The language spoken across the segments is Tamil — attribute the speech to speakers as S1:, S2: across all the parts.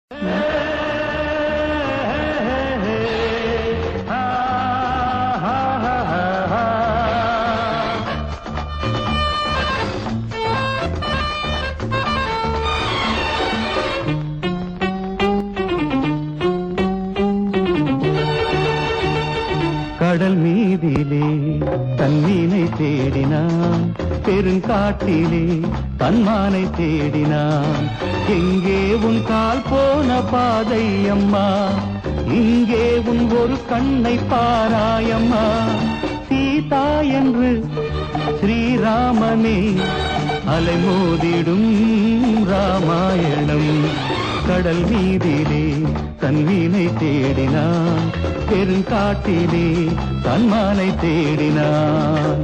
S1: கடல் மீதிலே தன்மீனை தேடினான் பெருங்காட்டிலே தன்மானை தேடினான் எங்கே உன் கால் போன பாதை அம்மா இங்கே உன் ஒரு கண்ணை பாராயம்மா சீதா என்று ஸ்ரீராமனே அலைமோதிடும் ராமாயணம் கடல் மீதிலே தன்வீனை தேடினான் பெருங்காட்டிலே தன்மானை தேடினான்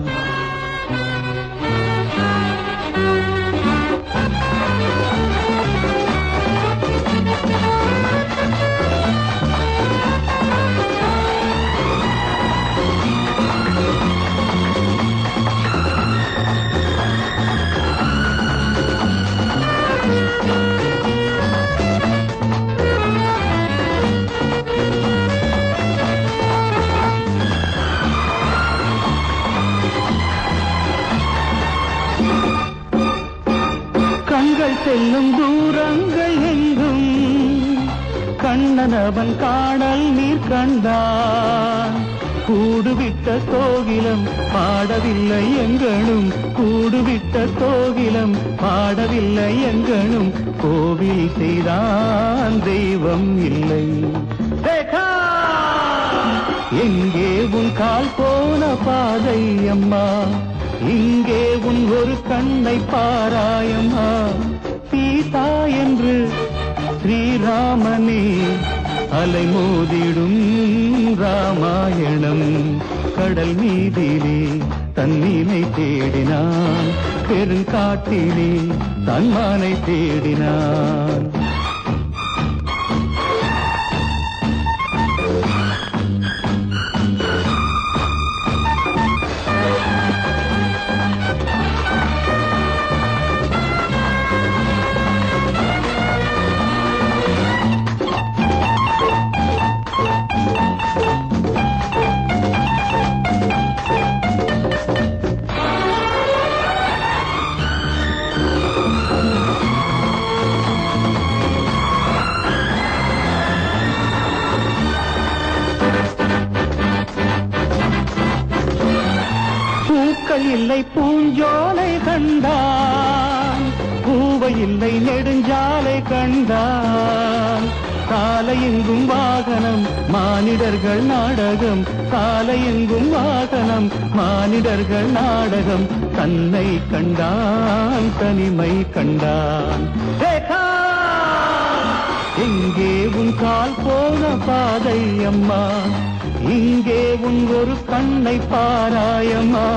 S1: கண்கள் செல்லும் தூரங்கள் எங்கும் கண்ணனவன் காணல் நீர் கண்டான் கூடுவிட்ட கோகிலம் பாடவில்லை எங்கனும் கூடுவிட்ட கோகிலம் பாடவில்லை எங்கனும் கோவில் செய்தான் தெய்வம் இல்லை ரேகா! எங்கே உன் கால் போன பாதை அம்மா இங்கே உன் ஒரு கண்ணை பாராயம்மா சீதா என்று ஸ்ரீராமனே அலைமோதிடும் ராமாயணம் கடல் மீதிலே தண்ணீனை தேடினான் பெருங்காட்டிலே தன்மானை தேடினான் பூக்கள் இல்லை பூஞ்சோலை கண்டான் பூவை இல்லை நெடுஞ்சாலை கண்டான் சாலையெங்கும் வாகனம் மானிடர்கள் நாடகம் சாலையெங்கும் வாகனம் மானிடர்கள் நாடகம் தன்னை கண்டான் தனிமை கண்டான் ரேகா! எங்கே உன் கால் போன பாதை அம்மா இங்கே உன் ஒரு கண்ணை பாராயம்மா